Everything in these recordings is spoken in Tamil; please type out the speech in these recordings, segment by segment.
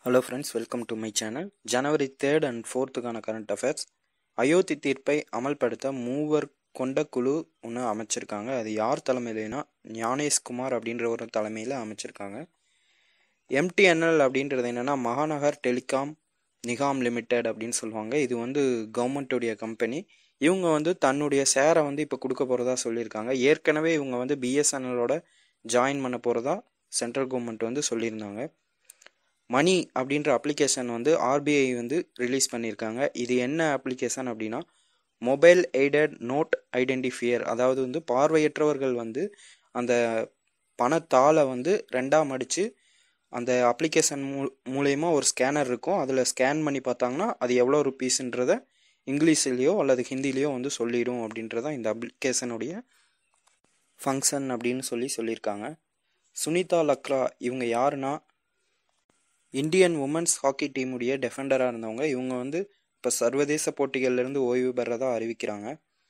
hello friends welcome to my channel January third and ஃபோர்த்துக்கான கரண்ட் அஃபேர்ஸ் அயோத்தி தீர்ப்பை அமல்படுத்த மூவர் கொண்ட குழு ஒன்று அமைச்சிருக்காங்க அது யார் தலைமையிலனா ஞானேஷ்குமார் அப்படின்ற ஒரு தலைமையில் அமைச்சிருக்காங்க எம்டிஎன்எல் அப்படின்றது என்னென்னா மகாநகர் டெலிகாம் நிகாம் லிமிடெட் அப்படின்னு சொல்லுவாங்க இது வந்து கவர்மெண்ட்டுடைய கம்பெனி இவங்க வந்து தன்னுடைய ஷேரை வந்து இப்போ கொடுக்க போகிறதா சொல்லியிருக்காங்க ஏற்கனவே இவங்க வந்து பிஎஸ்என்எலோட ஜாயின் பண்ண போகிறதா சென்ட்ரல் கவர்மெண்ட் வந்து சொல்லியிருந்தாங்க மணி அப்படின்ற அப்ளிகேஷன் வந்து ஆர்பிஐ வந்து ரிலீஸ் பண்ணியிருக்காங்க இது என்ன அப்ளிகேஷன் அப்படின்னா மொபைல் எய்டட் நோட் ஐடென்டிஃபியர் அதாவது வந்து பார்வையற்றவர்கள் வந்து அந்த பணத்தாளை வந்து ரெண்டாக மடித்து அந்த அப்ளிகேஷன் மூ மூலயமா ஒரு ஸ்கேனர் இருக்கும் அதில் ஸ்கேன் பண்ணி பார்த்தாங்கன்னா அது எவ்வளோ ருபீஸுன்றத இங்கிலீஷ்லேயோ அல்லது ஹிந்திலேயோ வந்து சொல்லிடும் அப்படின்றதான் இந்த அப்ளிகேஷனுடைய ஃபங்க்ஷன் அப்படின்னு சொல்லி சொல்லியிருக்காங்க சுனிதா லக்ரா இவங்க யாருன்னா இந்தியன் உமன்ஸ் ஹாக்கி டீமுடைய டெஃபெண்டராக இருந்தவங்க இவங்க வந்து இப்போ சர்வதேச போட்டிகள்லேருந்து ஓய்வு பெறதா அறிவிக்கிறாங்க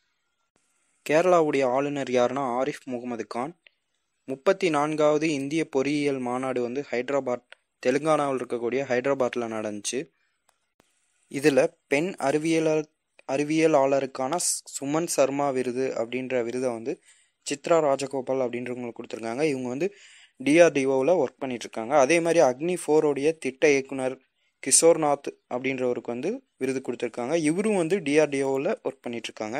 கேரளாவுடைய ஆளுநர் யாருன்னா ஆரிஃப் முகமது கான் முப்பத்தி நான்காவது இந்திய பொறியியல் மாநாடு வந்து ஹைதராபாத் தெலுங்கானாவில் இருக்கக்கூடிய ஹைதராபாத்தில் நடந்துச்சு இதில் பெண் அறிவியலர் அறிவியலாளருக்கான சுமன் சர்மா விருது அப்படின்ற விருதை வந்து சித்ரா ராஜகோபால் அப்படின்றவங்களுக்கு கொடுத்துருக்காங்க இவங்க வந்து டிஆர்டிஓவில் ஒர்க் பண்ணிகிட்ருக்காங்க அதே மாதிரி அக்னி ஃபோரோடைய திட்ட இயக்குனர் கிஷோர்நாத் அப்படின்றவருக்கு வந்து விருது கொடுத்துருக்காங்க இவரும் வந்து டிஆர்டிஓவில் ஒர்க் பண்ணிகிட்ருக்காங்க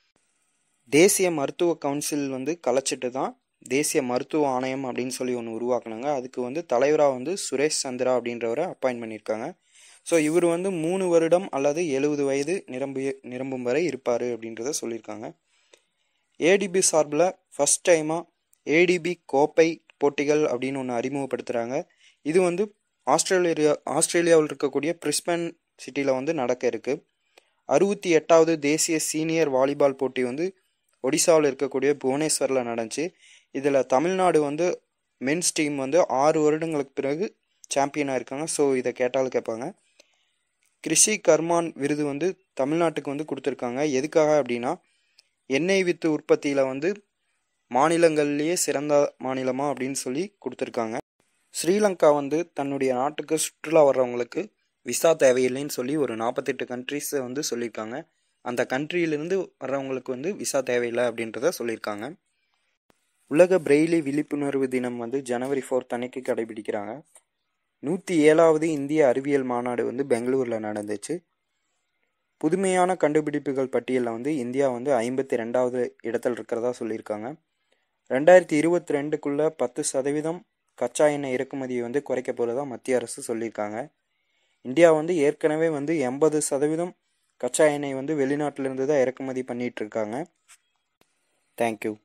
தேசிய மருத்துவ கவுன்சில் வந்து கலைச்சிட்டு தான் தேசிய மருத்துவ ஆணையம் அப்படின்னு சொல்லி ஒன்று உருவாக்குனாங்க அதுக்கு வந்து தலைவராக வந்து சுரேஷ் சந்திரா அப்படின்றவரை அப்பாயின்ட் பண்ணியிருக்காங்க ஸோ இவர் வந்து மூணு வருடம் அல்லது எழுபது வயது நிரம்பி நிரம்பும் வரை இருப்பார் அப்படின்றத சொல்லியிருக்காங்க ஏடிபி சார்பில் ஃபஸ்ட் டைமாக ஏடிபி கோப்பை போட்டிகள் அப்படின்னு ஒன்று அறிமுகப்படுத்துகிறாங்க இது வந்து ஆஸ்திரேலியா ஆஸ்திரேலியாவில் இருக்கக்கூடிய பிரிஸ்பன் சிட்டியில் வந்து நடக்க இருக்குது அறுபத்தி எட்டாவது தேசிய சீனியர் வாலிபால் போட்டி வந்து ஒடிசாவில் இருக்கக்கூடிய புவனேஸ்வரில் நடந்துச்சு இதில் தமிழ்நாடு வந்து மென்ஸ் டீம் வந்து ஆறு வருடங்களுக்கு பிறகு சாம்பியனாக இருக்காங்க ஸோ இதை கேட்டாலும் கேட்பாங்க கிருஷி கர்மான் விருது வந்து தமிழ்நாட்டுக்கு வந்து கொடுத்துருக்காங்க எதுக்காக அப்படின்னா எண்ணெய் வித்து உற்பத்தியில் வந்து மாநிலங்கள்லேயே சிறந்த மாநிலமா அப்படின்னு சொல்லி கொடுத்துருக்காங்க ஸ்ரீலங்கா வந்து தன்னுடைய நாட்டுக்கு சுற்றுலா வர்றவங்களுக்கு விசா தேவையில்லைன்னு சொல்லி ஒரு நாற்பத்தெட்டு கண்ட்ரிஸை வந்து சொல்லியிருக்காங்க அந்த கண்ட்ரியிலிருந்து வர்றவங்களுக்கு வந்து விசா தேவையில்லை அப்படின்றத சொல்லியிருக்காங்க உலக பிரெய்லி விழிப்புணர்வு தினம் வந்து ஜனவரி ஃபோர்த் அன்னைக்கு கடைபிடிக்கிறாங்க நூற்றி ஏழாவது இந்திய அறிவியல் மாநாடு வந்து பெங்களூரில் நடந்துச்சு புதுமையான கண்டுபிடிப்புகள் பட்டியலில் வந்து இந்தியா வந்து ஐம்பத்தி ரெண்டாவது இடத்துல இருக்கிறதா சொல்லியிருக்காங்க ரெண்டாயிரத்தி இருபத்தி ரெண்டுக்குள்ளே பத்து சதவீதம் கச்சா எண்ணெய் இறக்குமதியை வந்து குறைக்க போகிறதா மத்திய அரசு சொல்லியிருக்காங்க இந்தியா வந்து ஏற்கனவே வந்து எண்பது சதவீதம் கச்சா எண்ணெய் வந்து வெளிநாட்டிலிருந்து தான் இறக்குமதி பண்ணிகிட்டு இருக்காங்க தேங்க்யூ